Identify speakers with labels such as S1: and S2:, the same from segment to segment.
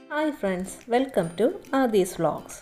S1: hi friends welcome to Aadi's vlogs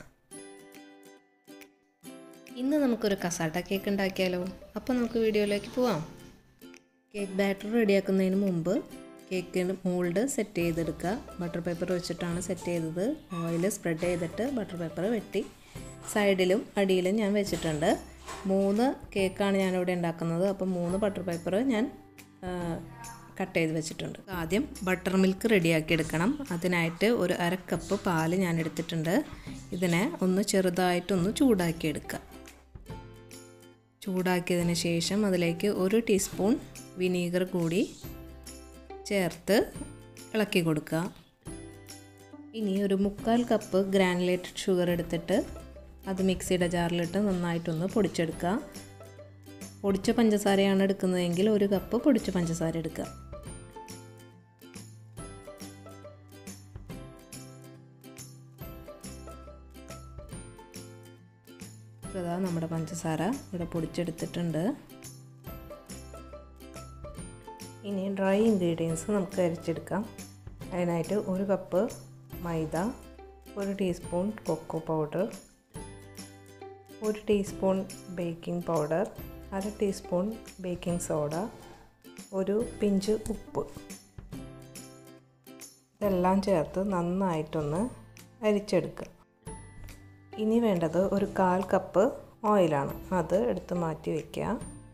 S1: ഇന്ന് നമുക്കൊരു കസാട്ട cake ഉണ്ടാക്കിയാലോ അപ്പോൾ നമുക്ക് വീഡിയോയിലേക്ക് പോവാം കേക്ക് ബാറ്റർ റെഡിയാക്കുന്നതിന് മുമ്പ് കേക്കിന് മോൾഡ് സെറ്റ് ചെയ്തെടുക്കുക ബട്ടർ പേപ്പർ വെച്ചിട്ടാണ് സെറ്റ് ചെയ്തത് ഓയിൽ സ്പ്രെഡ് ചെയ്തിട്ട് ബട്ടർ പേപ്പർ വെട്ടി സൈഡിലും അടിയിലും ഞാൻ വെച്ചിട്ടുണ്ട് മൂന്ന് കേക്കാണ് ഞാനിവിടെ ഉണ്ടാക്കുന്നത് അപ്പോൾ മൂന്ന് ബട്ടർ പേപ്പർ ഞാൻ കട്ട് ചെയ്ത് വെച്ചിട്ടുണ്ട് ആദ്യം ബട്ടർ മിൽക്ക് റെഡിയാക്കി എടുക്കണം അതിനായിട്ട് ഒരു അര കപ്പ് പാല് ഞാൻ എടുത്തിട്ടുണ്ട് ഇതിനെ ഒന്ന് ചെറുതായിട്ടൊന്ന് ചൂടാക്കി എടുക്കുക ചൂടാക്കിയതിന് ശേഷം അതിലേക്ക് ഒരു ടീസ്പൂൺ വിനീഗർ കൂടി ചേർത്ത് ഇളക്കി കൊടുക്കുക ഇനി ഒരു മുക്കാൽ കപ്പ് ഗ്രാനുലേറ്റഡ് ഷുഗർ എടുത്തിട്ട് അത് മിക്സിയുടെ ജാറിലിട്ട് നന്നായിട്ടൊന്ന് പൊടിച്ചെടുക്കുക പൊടിച്ച പഞ്ചസാരയാണ് എടുക്കുന്നതെങ്കിൽ ഒരു കപ്പ് പൊടിച്ച പഞ്ചസാര എടുക്കുക ഇതാ നമ്മുടെ പഞ്ചസാര ഇവിടെ പൊടിച്ചെടുത്തിട്ടുണ്ട് ഇനി ഡ്രൈ ഇൻഗ്രീഡിയൻസ് നമുക്ക് അരിച്ചെടുക്കാം അതിനായിട്ട് ഒരു കപ്പ് മൈദ ഒരു ടീസ്പൂൺ കൊക്കോ പൗഡർ ഒരു ടീസ്പൂൺ ബേക്കിംഗ് പൗഡർ അര ടീസ്പൂൺ ബേക്കിംഗ് സോഡ ഒരു പിഞ്ച് ഉപ്പ് ഇതെല്ലാം ചേർത്ത് നന്നായിട്ടൊന്ന് അരിച്ചെടുക്കുക ഇനി വേണ്ടത് ഒരു കാൽ കപ്പ് ഓയിലാണ് അത് എടുത്ത് മാറ്റി വയ്ക്കുക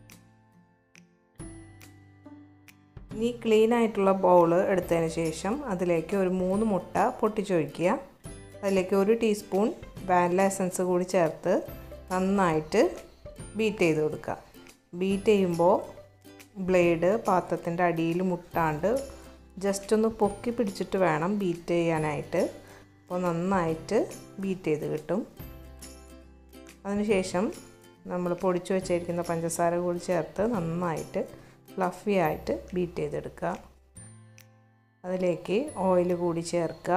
S1: ഇനി ക്ലീൻ ആയിട്ടുള്ള ബൗൾ എടുത്തതിന് ശേഷം അതിലേക്ക് ഒരു മൂന്ന് മുട്ട പൊട്ടിച്ചൊഴിക്കുക അതിലേക്ക് ഒരു ടീസ്പൂൺ വാനില എസൻസ് കൂടി ചേർത്ത് നന്നായിട്ട് ബീറ്റ് ചെയ്ത് കൊടുക്കുക ബീറ്റ് ചെയ്യുമ്പോൾ ബ്ലേഡ് പാത്രത്തിൻ്റെ അടിയിൽ മുട്ടാണ്ട് ജസ്റ്റ് ഒന്ന് പൊക്കി പിടിച്ചിട്ട് വേണം ബീറ്റ് ചെയ്യാനായിട്ട് അപ്പോൾ നന്നായിട്ട് ബീറ്റ് ചെയ്ത് കിട്ടും അതിനുശേഷം നമ്മൾ പൊടിച്ചു വെച്ചിരിക്കുന്ന പഞ്ചസാര കൂടി ചേർത്ത് നന്നായിട്ട് ഫ്ലഫി ആയിട്ട് ബീറ്റ് ചെയ്തെടുക്കുക അതിലേക്ക് ഓയിൽ കൂടി ചേർക്കുക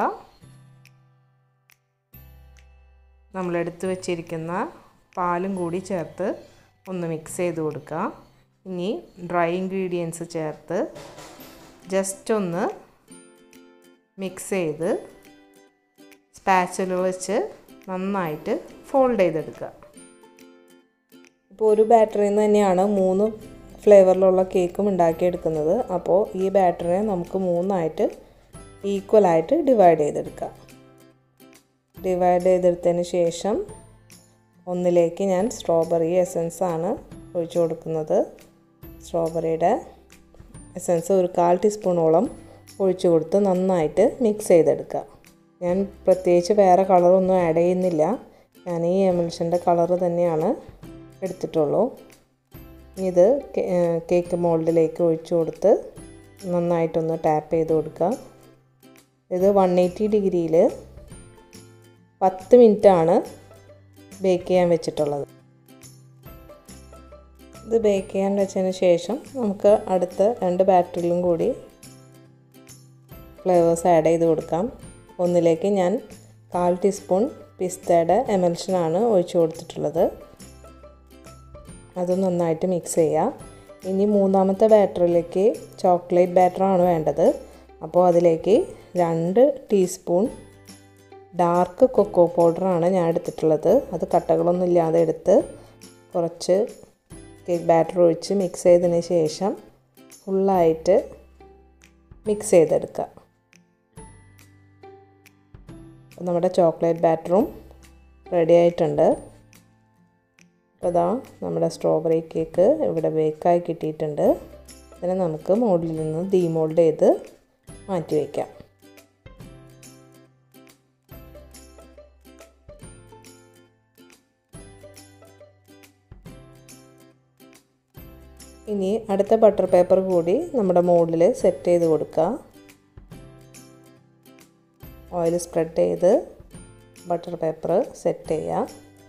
S1: നമ്മൾ എടുത്തു വെച്ചിരിക്കുന്ന പാലും കൂടി ചേർത്ത് ഒന്ന് മിക്സ് ചെയ്ത് കൊടുക്കുക ഇനി ഡ്രൈ ഇൻഗ്രീഡിയൻസ് ചേർത്ത് ജസ്റ്റ് ഒന്ന് മിക്സ് ചെയ്ത് സ്പാച്ചിൽ വെച്ച് നന്നായിട്ട് ഫോൾഡ് ചെയ്തെടുക്കുക ഇപ്പോൾ ഒരു ബാറ്ററിയിൽ നിന്ന് തന്നെയാണ് മൂന്ന് ഫ്ലേവറിലുള്ള കേക്കും ഉണ്ടാക്കിയെടുക്കുന്നത് അപ്പോൾ ഈ ബാറ്ററിനെ നമുക്ക് മൂന്നായിട്ട് ഈക്വലായിട്ട് ഡിവൈഡ് ചെയ്തെടുക്കാം ഡിവൈഡ് ചെയ്തെടുത്തതിന് ശേഷം ഒന്നിലേക്ക് ഞാൻ സ്ട്രോബെറി എസൻസ് ആണ് ഒഴിച്ചു കൊടുക്കുന്നത് സ്ട്രോബെറിയുടെ എസൻസ് ഒരു കാൽ ടീസ്പൂണോളം ഒഴിച്ചു കൊടുത്ത് നന്നായിട്ട് മിക്സ് ചെയ്തെടുക്കുക ഞാൻ പ്രത്യേകിച്ച് വേറെ കളറൊന്നും ആഡ് ചെയ്യുന്നില്ല ഞാൻ ഈ എമിൽഷൻ്റെ കളറ് തന്നെയാണ് എടുത്തിട്ടുള്ളൂ ഇത് കേക്ക് മോൾഡിലേക്ക് ഒഴിച്ചു കൊടുത്ത് നന്നായിട്ടൊന്ന് ടാപ്പ് ചെയ്ത് കൊടുക്കുക ഇത് വൺ എയ്റ്റി ഡിഗ്രിയിൽ പത്ത് മിനിറ്റാണ് ബേക്ക് ചെയ്യാൻ വെച്ചിട്ടുള്ളത് ഇത് ബേക്ക് ചെയ്യാൻ വെച്ചതിന് ശേഷം നമുക്ക് അടുത്ത രണ്ട് ബാറ്ററിയിലും കൂടി ഫ്ലേവേഴ്സ് ആഡ് ചെയ്ത് കൊടുക്കാം ഒന്നിലേക്ക് ഞാൻ കാൽ ടീസ്പൂൺ പിസ്തയുടെ എമൽഷനാണ് ഒഴിച്ചു കൊടുത്തിട്ടുള്ളത് അത് നന്നായിട്ട് മിക്സ് ചെയ്യുക ഇനി മൂന്നാമത്തെ ബാറ്ററിലേക്ക് ചോക്ലേറ്റ് ബാറ്ററാണ് വേണ്ടത് അപ്പോൾ അതിലേക്ക് രണ്ട് ടീസ്പൂൺ ഡാർക്ക് കൊക്കോ പൗഡറാണ് ഞാൻ എടുത്തിട്ടുള്ളത് അത് കട്ടകളൊന്നും ഇല്ലാതെ എടുത്ത് കുറച്ച് കേക്ക് ബാറ്റർ ഒഴിച്ച് മിക്സ് ചെയ്തതിന് ശേഷം ഫുള്ളായിട്ട് മിക്സ് ചെയ്തെടുക്കുക നമ്മുടെ ചോക്ലേറ്റ് ബാറ്ററും റെഡി ആയിട്ടുണ്ട് അപ്പോൾ ഇതാ നമ്മുടെ സ്ട്രോബെറി കേക്ക് ഇവിടെ ബേക്കായി കിട്ടിയിട്ടുണ്ട് ഇതിനെ നമുക്ക് മോൾഡിൽ നിന്ന് ഡീമോൾഡ് ചെയ്ത് മാറ്റി വയ്ക്കാം ഇനി അടുത്ത ബട്ടർ പേപ്പർ കൂടി നമ്മുടെ മോൾഡിൽ സെറ്റ് ചെയ്ത് കൊടുക്കുക ഓയിൽ സ്പ്രെഡ് ചെയ്ത് ബട്ടർ പേപ്പർ സെറ്റ് ചെയ്യുക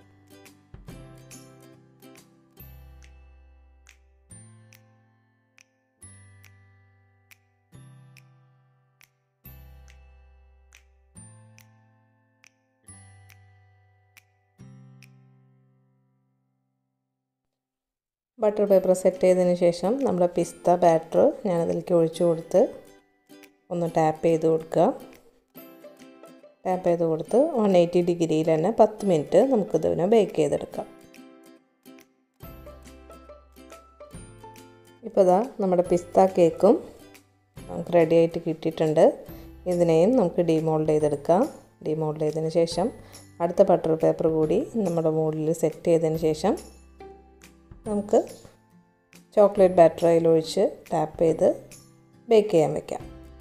S1: ബട്ടർ പേപ്പർ സെറ്റ് ചെയ്തതിന് ശേഷം നമ്മുടെ പിസ്ത ബാറ്റർ ഞാനതിലേക്ക് ഒഴിച്ചു കൊടുത്ത് ഒന്ന് ടാപ്പ് ചെയ്ത് കൊടുക്കുക ടാപ്പ് ചെയ്ത് കൊടുത്ത് വൺ എയ്റ്റി ഡിഗ്രിയിൽ തന്നെ പത്ത് മിനിറ്റ് നമുക്കിതിനെ ബേക്ക് ചെയ്തെടുക്കാം ഇപ്പോൾ ഇതാ നമ്മുടെ പിസ്ത കേക്കും നമുക്ക് റെഡി ആയിട്ട് കിട്ടിയിട്ടുണ്ട് ഇതിനെയും നമുക്ക് ഡിമോൾഡ് ചെയ്തെടുക്കാം ഡിമോൾഡ് ചെയ്തതിന് ശേഷം അടുത്ത ബട്ടർ പേപ്പർ കൂടി നമ്മുടെ മുകളിൽ സെറ്റ് ചെയ്തതിന് ശേഷം നമുക്ക് ചോക്ലേറ്റ് ബാറ്റർ അതിൽ ഒഴിച്ച് ടാപ്പ് ചെയ്ത് ബേക്ക് ചെയ്യാൻ വെക്കാം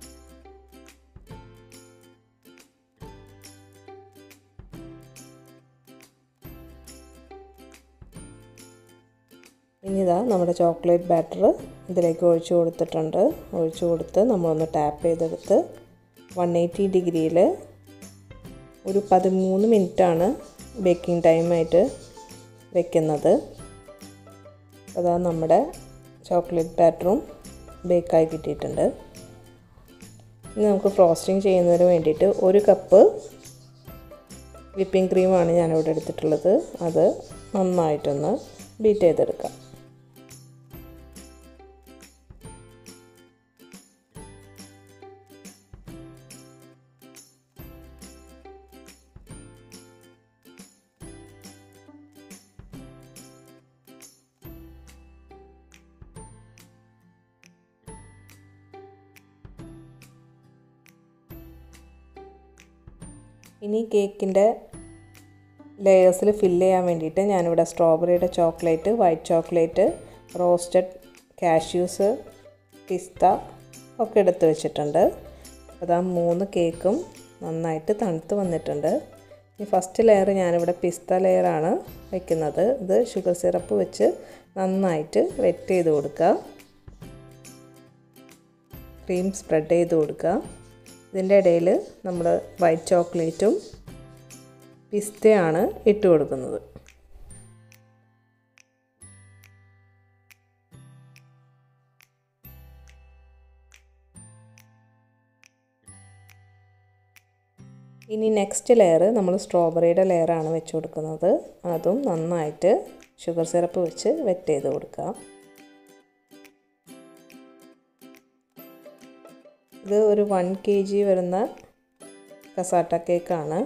S1: ഇനി ഇതാ നമ്മുടെ ചോക്ലേറ്റ് ബാറ്റർ ഇതിലേക്ക് ഒഴിച്ചു കൊടുത്തിട്ടുണ്ട് ഒഴിച്ചു കൊടുത്ത് നമ്മളൊന്ന് ടാപ്പ് ചെയ്തെടുത്ത് വൺ എയ്റ്റി ഡിഗ്രിയിൽ ഒരു പതിമൂന്ന് മിനിറ്റാണ് ബേക്കിംഗ് ടൈമായിട്ട് വെക്കുന്നത് അതാ നമ്മുടെ ചോക്ലേറ്റ് ബാറ്ററും ബേക്കായി കിട്ടിയിട്ടുണ്ട് ഇനി നമുക്ക് ഫ്രോസ്റ്റിംഗ് ചെയ്യുന്നതിന് വേണ്ടിയിട്ട് ഒരു കപ്പ് വിപ്പിംഗ് ക്രീമാണ് ഞാനിവിടെ എടുത്തിട്ടുള്ളത് അത് നന്നായിട്ടൊന്ന് ബീറ്റ് ചെയ്തെടുക്കാം ഇനി കേക്കിൻ്റെ ലെയേഴ്സിൽ ഫില്ല് ചെയ്യാൻ വേണ്ടിയിട്ട് ഞാനിവിടെ സ്ട്രോബെറിയുടെ chocolate white chocolate roasted cashews പിസ്ത ഒക്കെ എടുത്ത് വെച്ചിട്ടുണ്ട് അതാ മൂന്ന് കേക്കും നന്നായിട്ട് തണുത്ത് വന്നിട്ടുണ്ട് ഈ ഫസ്റ്റ് ലെയർ ഞാനിവിടെ പിസ്ത ലെയറാണ് വെക്കുന്നത് ഇത് ഷുഗർ സിറപ്പ് വെച്ച് നന്നായിട്ട് വെറ്റ് ചെയ്ത് കൊടുക്കുക ക്രീം സ്പ്രെഡ് ചെയ്ത് കൊടുക്കുക ഇതിൻ്റെ ഇടയിൽ നമ്മൾ വൈറ്റ് ചോക്ലേറ്റും പിസ്തയാണ് ഇട്ട് കൊടുക്കുന്നത് ഇനി നെക്സ്റ്റ് ലെയർ നമ്മൾ സ്ട്രോബെറിയുടെ ലെയറാണ് വെച്ച് കൊടുക്കുന്നത് അതും നന്നായിട്ട് ഷുഗർ സിറപ്പ് വെച്ച് വെറ്റ് ചെയ്ത് കൊടുക്കുക ഇത് ഒരു വൺ കെ ജി വരുന്ന കസാട്ട കേക്കാണ്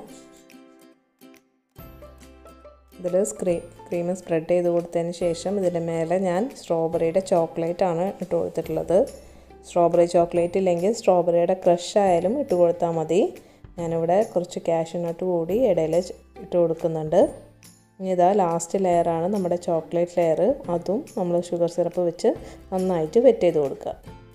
S1: ഇതിൽ സ്ക്രീ ക്രീം സ്പ്രെഡ് ചെയ്ത് കൊടുത്തതിന് ശേഷം ഇതിൻ്റെ മേലെ ഞാൻ സ്ട്രോബെറിയുടെ ചോക്ലേറ്റ് ആണ് ഇട്ട് കൊടുത്തിട്ടുള്ളത് സ്ട്രോബെറി ചോക്ലേറ്റ് ഇല്ലെങ്കിൽ സ്ട്രോബെറിയുടെ ക്രഷ് ആയാലും ഇട്ട് കൊടുത്താൽ മതി ഞാനിവിടെ കുറച്ച് കാഷ്യൂനട്ട് കൂടി ഇടയിൽ ഇട്ട് കൊടുക്കുന്നുണ്ട് ഇനി ഇതാ ലാസ്റ്റ് ലെയറാണ് നമ്മുടെ ചോക്ലേറ്റ് ലെയർ അതും നമ്മൾ ഷുഗർ സിറപ്പ് വെച്ച് നന്നായിട്ട് വെറ്റ് ചെയ്ത് കൊടുക്കുക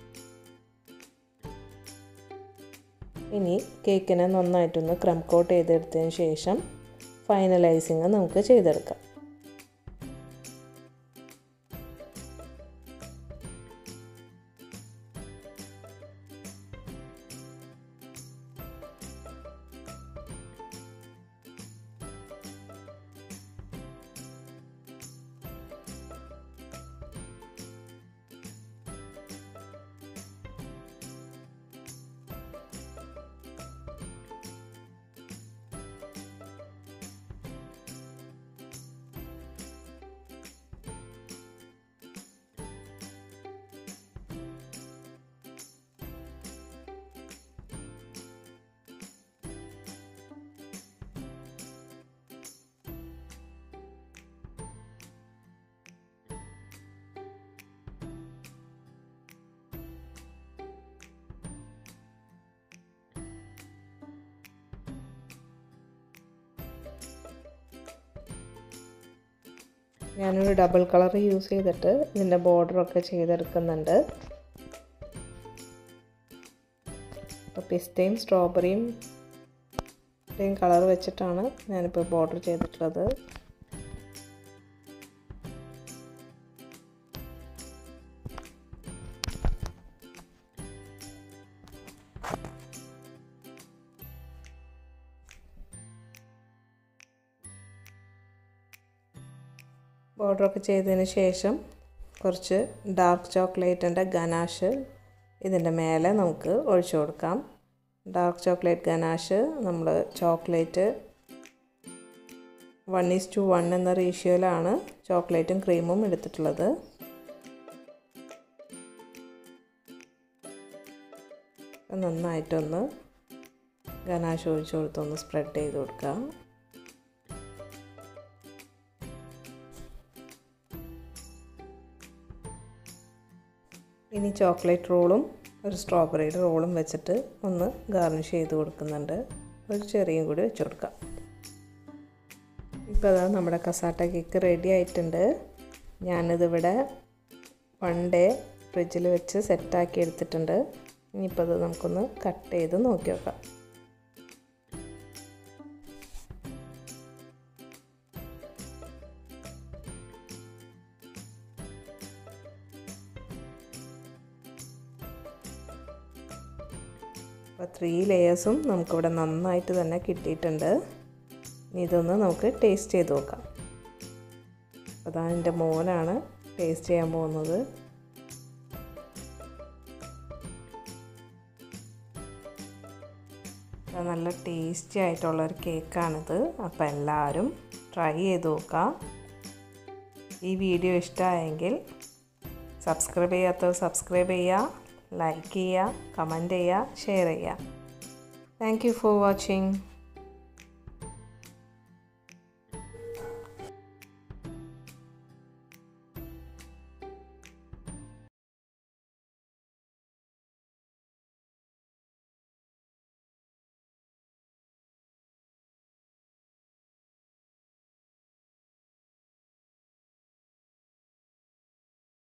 S1: ഇനി കേക്കിനെ നന്നായിട്ടൊന്ന് ക്രം കോട്ട് ചെയ്തെടുത്തതിന് ശേഷം ഫൈനലൈസിങ് നമുക്ക് ചെയ്തെടുക്കാം ഞാനൊരു ഡബിൾ കളർ യൂസ് ചെയ്തിട്ട് ഇതിൻ്റെ ബോർഡറൊക്കെ ചെയ്തെടുക്കുന്നുണ്ട് അപ്പോൾ പിസ്തയും സ്ട്രോബെറിയും കളർ വെച്ചിട്ടാണ് ഞാനിപ്പോൾ ബോർഡർ ചെയ്തിട്ടുള്ളത് ബോർഡറൊക്കെ ചെയ്തതിന് ശേഷം കുറച്ച് ഡാർക്ക് ചോക്ലേറ്റിൻ്റെ ഗനാഷ് ഇതിൻ്റെ മേലെ നമുക്ക് ഒഴിച്ചു കൊടുക്കാം ഡാർക്ക് ചോക്ലേറ്റ് ഗനാഷ് നമ്മൾ chocolate one is to one എന്ന റേഷ്യോയിലാണ് ചോക്ലേറ്റും ക്രീമും എടുത്തിട്ടുള്ളത് നന്നായിട്ടൊന്ന് ഗനാശ് ഒഴിച്ച് കൊടുത്തൊന്ന് സ്പ്രെഡ് ചെയ്ത് കൊടുക്കുക ഇനി ചോക്ലേറ്റ് റോളും ഒരു സ്ട്രോബെറിയുടെ റോളും വെച്ചിട്ട് ഒന്ന് ഗാർണിഷ് ചെയ്ത് കൊടുക്കുന്നുണ്ട് ഒരു ചെറിയും കൂടി വെച്ച് കൊടുക്കാം ഇപ്പോൾ അതാ നമ്മുടെ കസാട്ട കേക്ക് റെഡി ആയിട്ടുണ്ട് ഞാനിതിവിടെ വൺ ഡേ ഫ്രിഡ്ജിൽ വെച്ച് സെറ്റാക്കി എടുത്തിട്ടുണ്ട് ഇനിയിപ്പോൾ അത് നമുക്കൊന്ന് കട്ട് ചെയ്ത് നോക്കി നോക്കാം അപ്പോൾ ത്രീ ലെയേഴ്സും നമുക്കിവിടെ നന്നായിട്ട് തന്നെ കിട്ടിയിട്ടുണ്ട് ഇനി ഇതൊന്ന് നമുക്ക് ടേസ്റ്റ് ചെയ്ത് നോക്കാം അതാണ് എൻ്റെ മോനാണ് ടേസ്റ്റ് ചെയ്യാൻ പോകുന്നത് നല്ല ടേസ്റ്റി ആയിട്ടുള്ളൊരു കേക്കാണിത് അപ്പോൾ എല്ലാവരും ട്രൈ ചെയ്ത് നോക്കാം ഈ വീഡിയോ ഇഷ്ടമായെങ്കിൽ സബ്സ്ക്രൈബ് ചെയ്യാത്തവർ സബ്സ്ക്രൈബ് ചെയ്യുക ലൈക്ക് ചെയ്യുക കമൻറ്റ് ചെയ്യുക ഷെയർ ചെയ്യുക താങ്ക് യു ഫോർ വാച്ചിങ്